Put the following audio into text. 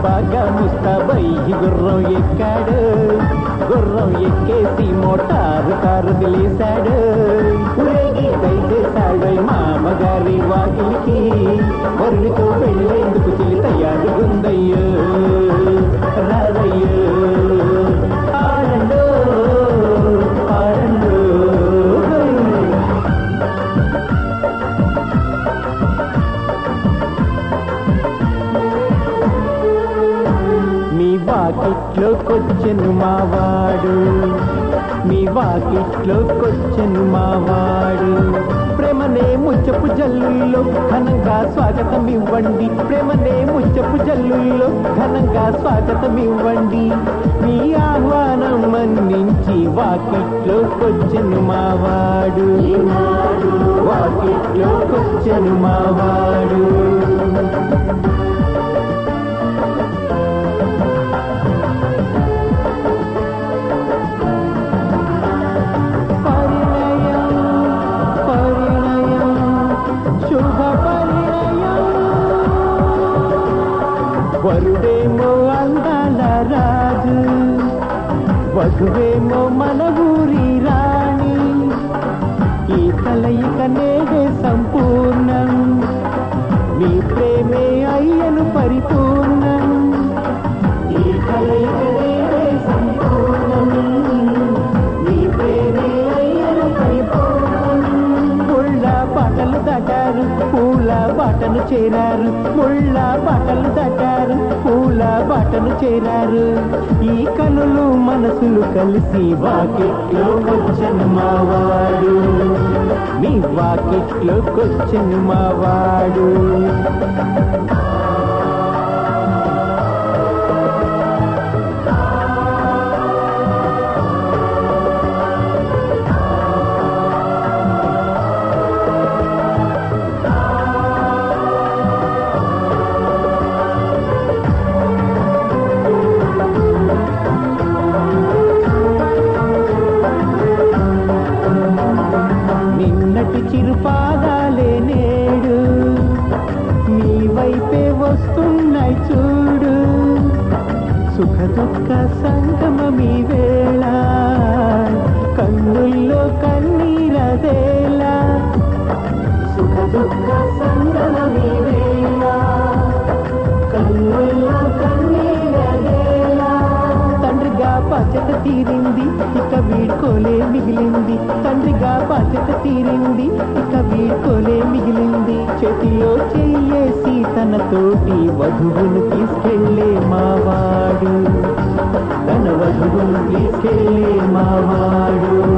బాగా ముస్తాబై గుర్రం ఎక్కాడు గుర్రం ఎక్కేసి మోటారు కారు దిలేశాడు ఊరేగి దయచేశాడు మామగారి వాకిలికి వరుడితో వెళ్ళేందుకు చెల్లి తయారుగుందయ్యో రాదయ్యో ఆడండు ఆడండు మీ వాకిట్లోకొచ్చెను మావాడు మీ వాకిట్లోకొచ్చెను మావాడు ప్రేమనే ముచ్చపు జల్లుల్లో ఘనంగా స్వాగతం ఇవ్వండి ప్రేమనే ముచ్చపు జల్లుల్లో ఘనంగా స్వాగతం ఇవ్వండి మీ ఆహ్వానం మన్నించి వాకిట్లోకొచ్చెను మావాడు వాకిట్లోకొచ్చెను మావాడు పరిణయం పరిణయం శుభ పరిణయం వరుడేమో అందాల రాజు వధువేమో మన ఊరి రాణి ఈ కలయిక నేడే సంపూర్ణం మీ ప్రేమే అయ్యను పరిపూర్ణం ఈ కలయిక నేడే సంపూర్ణం నీ ప్రేమే అయ్యను పరిపూర్ణం ముళ్ళ బాటలు దాటారు పూల బాటను చేరారు ముళ్ళ బాటలు దాటారు పూల బాటను చేరారు ఈ కనులు మనసులు కలిసి వాకిట్లో వచ్చను మావాడు మీ వాకిట్లో వచ్చను మావాడు నిన్నటి చిరుపాదాలే నేడు నీ వైపే వస్తున్నాయి చూడు సుఖ దుఃఖ సంగమీ వేళ కన్నుల్లో కన్నీరదేలా సుఖ దుఃఖ సంగమీ వేళ కన్నుల్లో కన్నీరదేలా తండ్రిగా బాధ్యత తీరింది ఇక వీడ్కోలే మిగిలింది తండ్రిగా బాధ్యత తీరింది ఇక వీడ్కోలే మిగిలింది చేతిలో చెయ్యేసి తన తోటి వధువును తీసుకెళ్ళే మావాడు తన వధువును తీసుకెళ్ళే మావాడు